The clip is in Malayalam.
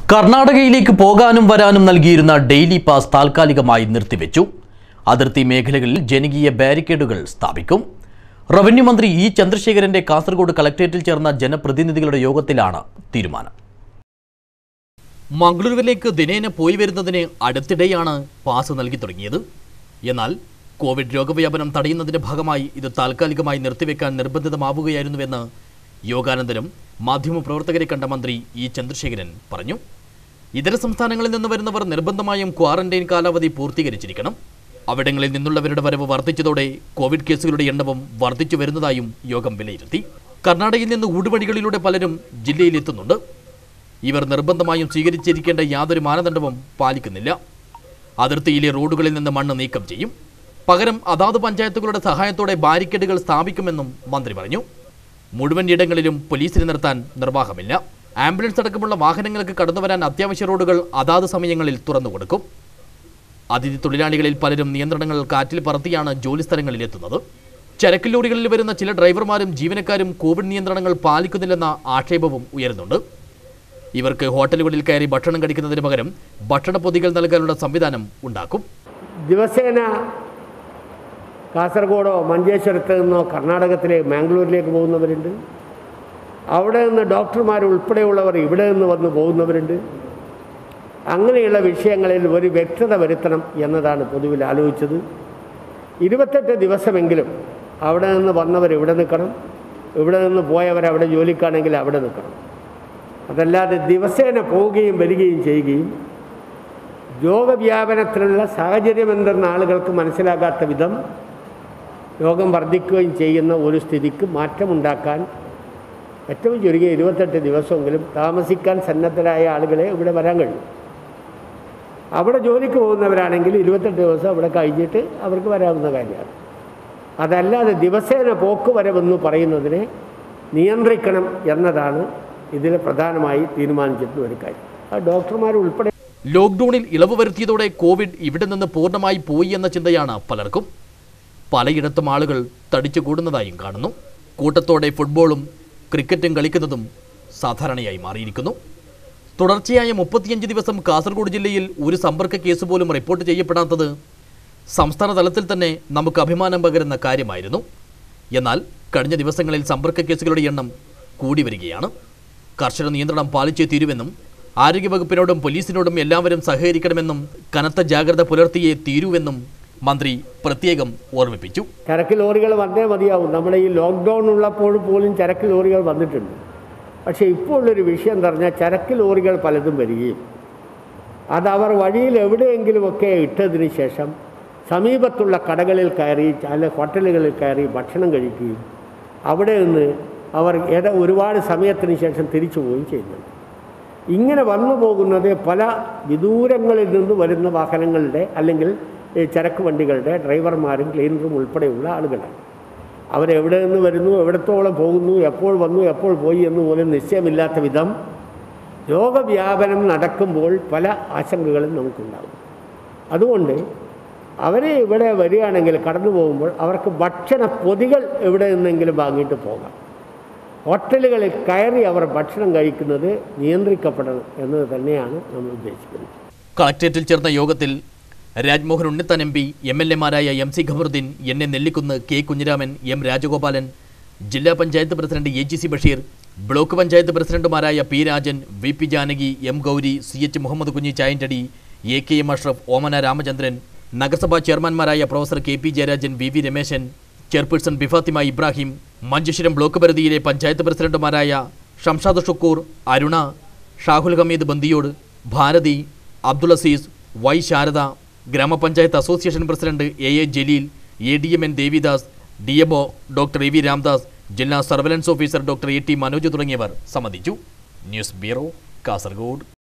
കർണാടകയിലേക്ക് പോകാനും വരാനും നൽകിയിരുന്ന ഡെയിലി പാസ് താൽക്കാലികമായി നിർത്തിവെച്ചു അതിർത്തി മേഖലകളിൽ ജനകീയ ബാരിക്കേഡുകൾ സ്ഥാപിക്കും റവന്യൂ മന്ത്രി ഇ ചന്ദ്രശേഖരന്റെ കാസർഗോഡ് കളക്ടറേറ്റിൽ ചേർന്ന ജനപ്രതിനിധികളുടെ യോഗത്തിലാണ് തീരുമാനം മംഗളൂരുവിലേക്ക് ദിനേന പോയി വരുന്നതിന് അടുത്തിടെയാണ് പാസ് നൽകി തുടങ്ങിയത് എന്നാൽ കോവിഡ് രോഗവ്യാപനം തടയുന്നതിന്റെ ഭാഗമായി ഇത് താൽക്കാലികമായി നിർത്തിവെക്കാൻ നിർബന്ധിതമാവുകയായിരുന്നുവെന്ന് യോഗാനന്തരം മാധ്യമപ്രവർത്തകരെ കണ്ട മന്ത്രി ഇ ചന്ദ്രശേഖരൻ പറഞ്ഞു ഇതര സംസ്ഥാനങ്ങളിൽ നിന്ന് വരുന്നവർ നിർബന്ധമായും ക്വാറന്റൈൻ കാലാവധി പൂർത്തീകരിച്ചിരിക്കണം അവിടങ്ങളിൽ നിന്നുള്ളവരുടെ വരവ് വർദ്ധിച്ചതോടെ കോവിഡ് കേസുകളുടെ എണ്ണവും വർദ്ധിച്ചു വരുന്നതായും യോഗം വിലയിരുത്തി കർണാടകയിൽ നിന്ന് ഊടുവഴികളിലൂടെ പലരും ജില്ലയിലെത്തുന്നുണ്ട് ഇവർ നിർബന്ധമായും സ്വീകരിച്ചിരിക്കേണ്ട യാതൊരു മാനദണ്ഡവും പാലിക്കുന്നില്ല അതിർത്തിയിലെ റോഡുകളിൽ നിന്ന് മണ്ണ് നീക്കം ചെയ്യും പകരം അതാത് പഞ്ചായത്തുകളുടെ സഹായത്തോടെ ബാരിക്കേഡുകൾ സ്ഥാപിക്കുമെന്നും മന്ത്രി പറഞ്ഞു മുഴുവൻ ഇടങ്ങളിലും പോലീസിനെ നിർത്താൻ നിർവാഹമില്ല ആംബുലൻസ് അടക്കമുള്ള വാഹനങ്ങൾക്ക് കടന്നുവരാൻ അത്യാവശ്യ റോഡുകൾ അതാത് സമയങ്ങളിൽ തുറന്നുകൊടുക്കും അതിഥി തൊഴിലാളികളിൽ പലരും നിയന്ത്രണങ്ങൾ കാറ്റിൽ പറത്തിയാണ് ജോലിസ്ഥലങ്ങളിൽ എത്തുന്നത് ചരക്ക് ലോറികളിൽ വരുന്ന ചില ഡ്രൈവർമാരും ജീവനക്കാരും കോവിഡ് നിയന്ത്രണങ്ങൾ പാലിക്കുന്നില്ലെന്ന ആക്ഷേപവും ഉയരുന്നുണ്ട് ഇവർക്ക് ഹോട്ടലുകളിൽ കയറി ഭക്ഷണം കഴിക്കുന്നതിന് പകരം ഭക്ഷണ പൊതികൾ നൽകാനുള്ള സംവിധാനം ഉണ്ടാക്കും ദിവസേന കാസർഗോഡോ മഞ്ചേശ്വരത്ത് നിന്നോ കർണാടകത്തിലെ മാംഗ്ലൂരിലേക്ക് പോകുന്നവരുണ്ട് അവിടെ നിന്ന് ഡോക്ടർമാർ ഉൾപ്പെടെയുള്ളവർ ഇവിടെ നിന്ന് വന്ന് പോകുന്നവരുണ്ട് അങ്ങനെയുള്ള വിഷയങ്ങളിൽ ഒരു വ്യക്തത വരുത്തണം എന്നതാണ് പൊതുവിൽ ആലോചിച്ചത് ഇരുപത്തെട്ട് ദിവസമെങ്കിലും അവിടെ നിന്ന് വന്നവർ ഇവിടെ നിൽക്കണം ഇവിടെ നിന്ന് പോയവർ അവിടെ ജോലിക്കാണെങ്കിൽ അവിടെ നിൽക്കണം അതല്ലാതെ ദിവസേന പോവുകയും വരികയും ചെയ്യുകയും രോഗവ്യാപനത്തിനുള്ള സാഹചര്യം എന്തെന്ന് ആളുകൾക്ക് മനസ്സിലാകാത്ത വിധം രോഗം വർദ്ധിക്കുകയും ചെയ്യുന്ന ഒരു സ്ഥിതിക്ക് മാറ്റമുണ്ടാക്കാൻ ഏറ്റവും ചുരുങ്ങിയ ഇരുപത്തെട്ട് ദിവസമെങ്കിലും താമസിക്കാൻ സന്നദ്ധരായ ആളുകളെ ഇവിടെ വരാൻ കഴിയും അവിടെ ജോലിക്ക് പോകുന്നവരാണെങ്കിൽ ഇരുപത്തെട്ട് ദിവസം അവിടെ കഴിഞ്ഞിട്ട് അവർക്ക് വരാവുന്ന കാര്യമാണ് അതല്ലാതെ ദിവസേന പോക്ക് വരവെന്ന് പറയുന്നതിനെ നിയന്ത്രിക്കണം എന്നതാണ് ഇതിൽ പ്രധാനമായി തീരുമാനിച്ചിട്ടുള്ള ഒരു കാര്യം ആ ഡോക്ടർമാർ ഉൾപ്പെടെ ലോക്ക്ഡൌണിൽ ഇളവ് വരുത്തിയതോടെ കോവിഡ് ഇവിടെ നിന്ന് പൂർണ്ണമായി പോയി എന്ന ചിന്തയാണ് പലർക്കും പലയിടത്തും ആളുകൾ തടിച്ചു കൂടുന്നതായും കാണുന്നു കൂട്ടത്തോടെ ഫുട്ബോളും ക്രിക്കറ്റും കളിക്കുന്നതും സാധാരണയായി മാറിയിരിക്കുന്നു തുടർച്ചയായ മുപ്പത്തിയഞ്ച് ദിവസം കാസർഗോഡ് ജില്ലയിൽ ഒരു സമ്പർക്ക കേസ് പോലും റിപ്പോർട്ട് ചെയ്യപ്പെടാത്തത് സംസ്ഥാന തലത്തിൽ തന്നെ നമുക്ക് അഭിമാനം പകരുന്ന കാര്യമായിരുന്നു എന്നാൽ കഴിഞ്ഞ ദിവസങ്ങളിൽ സമ്പർക്ക കേസുകളുടെ എണ്ണം കൂടി വരികയാണ് കർശന നിയന്ത്രണം പാലിച്ചേ തീരുവെന്നും ആരോഗ്യവകുപ്പിനോടും പോലീസിനോടും എല്ലാവരും സഹകരിക്കണമെന്നും കനത്ത ജാഗ്രത പുലർത്തിയേ തീരുവെന്നും മന്ത്രി പ്രത്യേകം ഓർമ്മിപ്പിച്ചു ചരക്ക് ലോറികൾ വന്നേ മതിയാവും നമ്മുടെ ഈ ലോക്ക്ഡൗൺ ഉള്ളപ്പോൾ പോലും ചരക്ക് ലോറികൾ വന്നിട്ടുണ്ട് പക്ഷേ ഇപ്പോൾ ഉള്ളൊരു വിഷയം എന്ന് പറഞ്ഞാൽ ചരക്ക് ലോറികൾ പലതും വരികയും അത് അവർ വഴിയിൽ എവിടെയെങ്കിലുമൊക്കെ ഇട്ടതിന് ശേഷം സമീപത്തുള്ള കടകളിൽ കയറി ചില ഹോട്ടലുകളിൽ കയറി ഭക്ഷണം കഴിക്കുകയും അവിടെ നിന്ന് അവർ ഏത ഒരുപാട് സമയത്തിന് ശേഷം തിരിച്ചു പോവുകയും ചെയ്യുന്നുണ്ട് ഇങ്ങനെ വന്നു പോകുന്നത് പല വിദൂരങ്ങളിൽ നിന്ന് വരുന്ന വാഹനങ്ങളുടെ അല്ലെങ്കിൽ ഈ ചരക്ക് വണ്ടികളുടെ ഡ്രൈവർമാരും ക്ലീനറും ഉൾപ്പെടെയുള്ള ആളുകളാണ് അവരെവിടെ നിന്ന് വരുന്നു എവിടത്തോളം പോകുന്നു എപ്പോൾ വന്നു എപ്പോൾ പോയി എന്ന് പോലും നിശ്ചയമില്ലാത്ത വിധം രോഗവ്യാപനം നടക്കുമ്പോൾ പല ആശങ്കകളും നമുക്കുണ്ടാകും അതുകൊണ്ട് അവർ ഇവിടെ വരികയാണെങ്കിൽ കടന്നു പോകുമ്പോൾ അവർക്ക് ഭക്ഷണ പൊതികൾ എവിടെ നിന്നെങ്കിലും വാങ്ങിയിട്ട് പോകാം ഹോട്ടലുകളിൽ കയറി അവർ ഭക്ഷണം കഴിക്കുന്നത് നിയന്ത്രിക്കപ്പെടണം എന്നത് തന്നെയാണ് നമ്മൾ ഉദ്ദേശിക്കുന്നത് കളക്ട്രേറ്റിൽ ചേർന്ന യോഗത്തിൽ Rajmohan Unnithan M P M L എമാരായ M C Khabaruddin N A Nellikkunnu K Kunhiraman M Rajagopalan ജില്ലാ panchayat president A G C Basheer block panchayat പ്രസിഡന്റുമാരായ P Rajan V P Janaki M Gowri C H Muhammad Kunhi Chayantadi A K M Ashraf Omana Ramachandran നഗരസഭാ ചെയർമാൻമാരായ professor K P Jayarajan V V Rameshan chairperson Bifathima Ibrahim Manjeshwaram block പരിധിയിലെ പഞ്ചായത്ത് പ്രസിഡന്റുമാരായ ഷംഷാദ് ഷുക്കൂർ അരുണ ഷാഹുൽ ഹമീദ് ബന്ദിയോട് ഭാരതി അബ്ദുൾ അസീസ് വൈ ശാരദ ഗ്രാമപഞ്ചായത്ത് association president A A Jaleel A D M N Devidas D M O doctor A V Ramdas ജില്ലാ surveillance officer doctor A T Manoj തുടങ്ങിയവർ സംബന്ധിച്ചു ന്യൂസ് ബ്യൂറോ കാസർഗോഡ്